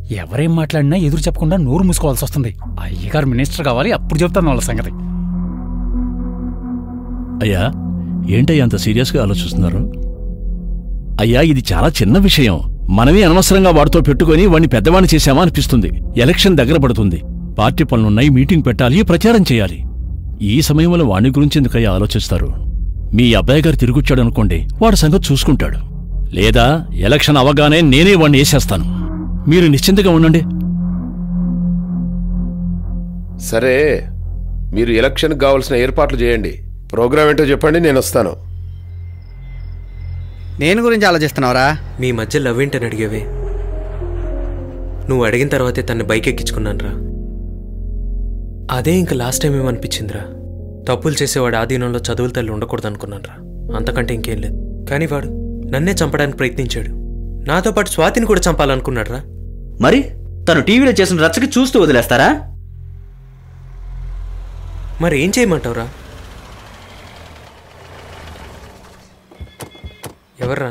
ఎవరేం మాట్లాడినా ఎదురు చెప్పకుండా నోరు మూసుకోవాల్సి వస్తుంది అయ్యగారు మినిస్టర్ కావాలి అప్పుడు చెప్తాను వాళ్ళ సంగతి అయ్యా ఏంటయ్యా అంత సీరియస్గా ఆలోచిస్తున్నారు అయ్యా ఇది చాలా చిన్న విషయం మనమే అనవసరంగా వాడితో పెట్టుకొని వాడిని పెద్దవాణ్ణి చేశామా అనిపిస్తుంది ఎలక్షన్ దగ్గర పడుతుంది పార్టీ పనులున్నాయి మీటింగ్ పెట్టాలి ప్రచారం చేయాలి ఈ సమయంలో వాణ్ణి గురించి ఎందుకయ్యా ఆలోచిస్తారు మీ అబ్బాయి గారు తిరిగొచ్చాడు అనుకోండి వాడి సంగతి చూసుకుంటాడు లేదా ఎలక్షన్ అవగానే నేనే వాణ్ణి వేసేస్తాను మీరు నిశ్చింతగా ఉండండి సరే మీరు ఎలక్షన్కి కావాల్సిన ఏర్పాట్లు చేయండి ప్రోగ్రామ్ ఏంటో చెప్పండి నేను వస్తాను నేను గురించి ఆలోచిస్తున్నావురా మీ మధ్య లవ్ ఏంటని అడిగేవే నువ్వు అడిగిన తర్వాతే తన్ని బైక్ ఎక్కించుకున్నాను రా అదే ఇంక లాస్ట్ టైం ఏమనిపించిందిరా తప్పులు చేసేవాడు ఆధీనంలో చదువుల తల్లి ఉండకూడదు అనుకున్నాను రా అంతకంటే ఇంకేం లేదు కానీ వాడు నన్నే చంపడానికి ప్రయత్నించాడు నాతో పాటు స్వాతిని కూడా చంపాలనుకున్నాడు రా మరి తను టీవీలో చేసిన రచ్చకి చూస్తూ వదిలేస్తారా మరి ఏం చేయమంటావురా ఎవర్రా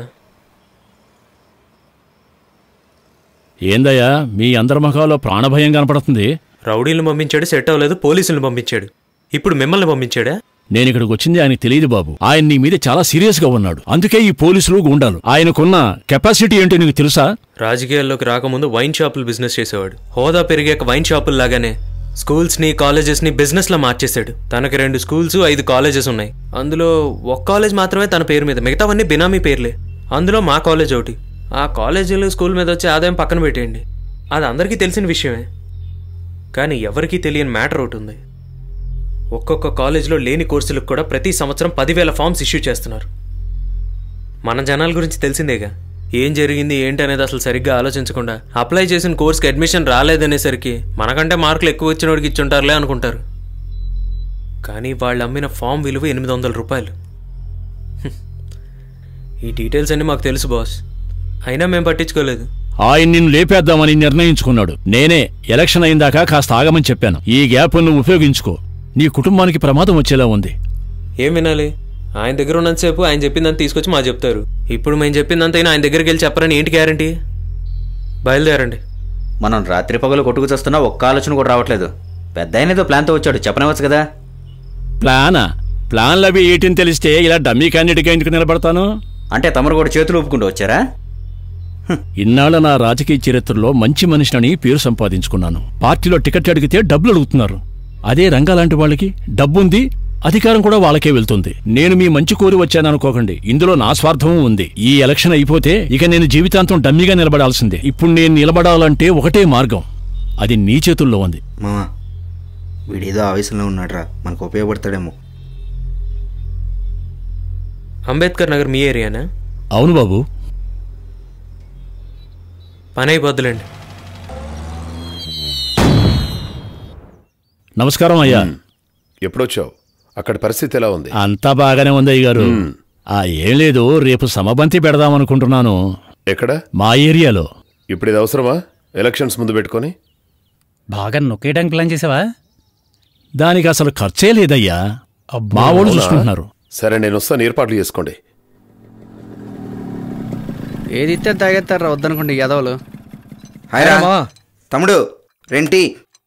ఏందయ్యా మీ అందరి ముఖాల్లో ప్రాణభయం కనపడుతుంది రౌడీలను పంపించాడు సెట్ అవ్వలేదు పోలీసులను పంపించాడు ఇప్పుడు మిమ్మల్ని పంపించాడా నేను ఇక్కడికి వచ్చింది ఆయనకు తెలియదు బాబు ఆయన నీ మీద చాలా సీరియస్ గా ఉన్నాడు అందుకే ఈ పోలీసులు గుండాలు ఆయనకున్న కెపాసిటీ ఏంటో నీకు తెలుసా రాజకీయాల్లోకి రాకముందు వైన్ షాపులు బిజినెస్ చేసేవాడు హోదా పెరిగాక వైన్ షాపులు లాగానే స్కూల్స్ ని కాలేజెస్ ని బిజినెస్ లా మార్చేశాడు తనకి రెండు స్కూల్స్ ఐదు కాలేజెస్ ఉన్నాయి అందులో ఒక కాలేజ్ మాత్రమే తన పేరు మీద మిగతావన్నీ బినామీ పేర్లే అందులో మా కాలేజ్ ఒకటి ఆ కాలేజీలు స్కూల్ మీద వచ్చే ఆదాయం పక్కన పెట్టేయండి అది అందరికీ తెలిసిన విషయమే కానీ ఎవరికీ తెలియని మ్యాటర్ ఒకటి ఉంది ఒక్కొక్క కాలేజీలో లేని కోర్సులకు కూడా ప్రతి సంవత్సరం పదివేల ఫామ్స్ ఇష్యూ చేస్తున్నారు మన జనాల గురించి తెలిసిందేగా ఏం జరిగింది ఏంటి అనేది అసలు సరిగ్గా ఆలోచించకుండా అప్లై చేసిన కోర్స్కి అడ్మిషన్ రాలేదనేసరికి మనకంటే మార్కులు ఎక్కువ వచ్చిన వాడికి ఇచ్చుంటారులే అనుకుంటారు కానీ వాళ్ళు అమ్మిన ఫామ్ విలువ ఎనిమిది వందల రూపాయలు హ్మ్. ఈ డీటెయిల్స్ అన్నీ మాకు తెలుసు బాస్ అయినా మేము పట్టించుకోలేదు ఆయన నిన్ను లేపేద్దామని నిర్ణయించుకున్నాడు నేనే ఎలక్షన్ అయిందాకా కాస్త ఆగమని చెప్పాను ఈ గ్యాప్ నువ్వు ఉపయోగించుకో నీ కుటుంబానికి ప్రమాదం వచ్చేలా ఉంది ఏం వినాలి ఆయన దగ్గర ఉన్నంతసేపు ఆయన చెప్పిందంత తీసుకొచ్చి మా చెప్తారు ఇప్పుడు మేము చెప్పిందంతైనా ఆయన దగ్గరికి వెళ్ళి చెప్పరని ఏంటి గ్యారంటీ బయలుదేరండి మనం రాత్రి పగలు కొట్టుకు చేస్తున్నా ఒక్క ఆలోచన కూడా రావట్లేదు పెద్ద ఆయన ఏదో ప్లాన్తో వచ్చాడు చెప్పనవచ్చు కదా ప్లానా ప్లాన్లు అవి ఏటిని తెలిస్తే ఇలా డమ్మీ క్యాండిడేట్గా ఎందుకు నిలబడతాను అంటే తమరు కూడా చేతులు ఊపుకుంటూ వచ్చారా ఇన్నాళ్ళ నా రాజకీయ చరిత్రలో మంచి మనిషినని పేరు సంపాదించుకున్నాను పార్టీలో టికెట్ అడిగితే డబ్బులు అడుగుతున్నారు అదే రంగా లాంటి వాళ్ళకి డబ్బుంది అధికారం కూడా వాళ్ళకే వెళ్తుంది నేను మీ మంచి కోరి వచ్చాననుకోకండి ఇందులో నా స్వార్థమూ ఉంది ఈ ఎలక్షన్ అయిపోతే ఇక నేను జీవితాంతం డమ్మీగా నిలబడాల్సిందే ఇప్పుడు నేను నిలబడాలంటే ఒకటే మార్గం అది నీ చేతుల్లో ఉంది మామా వీడేదో ఆవేశంలో ఉన్నాడురా మనకు ఉపయోగపడతాడేమో అంబేద్కర్ నగర్ మీ ఏరియానా అవును బాబు పని అయిపోద్దులేండి నమస్కారం అయ్యా ఎప్పుడొచ్చావు అక్కడ పరిస్థితి ఎలా ఉంది అంతా బాగానే ఉంది అయ్యగారు ఆ ఏం లేదు రేపు సమబంతి పెడదామనుకుంటున్నాను ఎక్కడ మా ఏరియాలో ఇప్పుడు ఇది అవసరమా ఎలక్షన్స్ ముందు పెట్టుకొని బాగా నొక్కేయడానికి ప్లాన్ చేసావా దానికి అసలు ఖర్చే లేదయ్యా మా వాళ్ళు చూసుకుంటున్నారు సరే నేను వస్తాను ఏర్పాట్లు చేసుకోండి ఏది ఇస్తే తాగేస్తారా వద్దనుకోండి యాదవులు హాయ్ రా తమ్ముడు రెంటి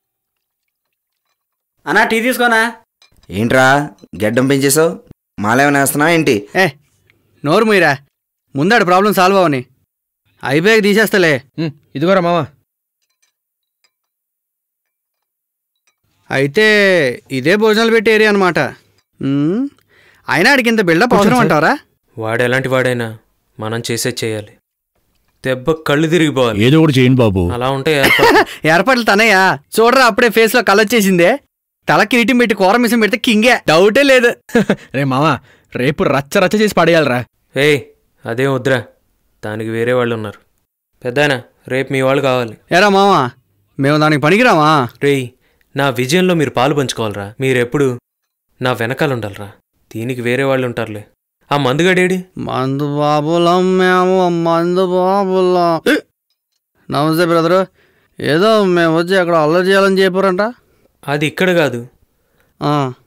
అన్నా టీ తీసుకోనా ఏంట్రా గడ్డం పెంచేసావు మాలేమైనా వేస్తున్నా ఏంటి ఏ నోరు మీరా ముందాడు ప్రాబ్లం సాల్వ్ అవని అయిపోయాక తీసేస్తలే ఇదిగోరా మావా అయితే ఇదే భోజనాలు పెట్టే ఏరియా అనమాట అయినా ఆడికి ఇంత బిల్డప్ అవసరం అంటారా వాడు ఎలాంటి వాడైనా మనం చేసే చేయాలి దెబ్బ కళ్ళు తిరిగిపోవాలి ఏదో ఒకటి చేయండి బాబు అలా ఉంటే ఏర్పాట్లు. ఏర్పాట్లు తనయ్యా చూడరా అప్పుడే ఫేస్ లో కలొచ్చేసిందే తల కిరీటం పెట్టి కూర మిసం పెడితే కింగే డౌటే లేదు రే మావా రేపు రచ్చ రచ్చ చేసి పడేయాలరా ఏయ్ అదేం వద్దురా దానికి వేరే వాళ్ళు ఉన్నారు పెద్దాయన రేపు మీ వాళ్ళు కావాలి ఏరా మావా మేము దానికి పనికిరామా రేయ్ నా విజయంలో మీరు పాలు పంచుకోవాలరా మీరెప్పుడు నా వెనకాల ఉండాలిరా దీనికి వేరే వాళ్ళు ఉంటారులే ఆ మందుగడేడి మందు బాబులం మేము మందు బాబులం నమస్తే బ్రదరు ఏదో మేము వచ్చి అక్కడ అల్లరి చేయాలని చెప్పారంట అది ఇక్కడ కాదు ఆ,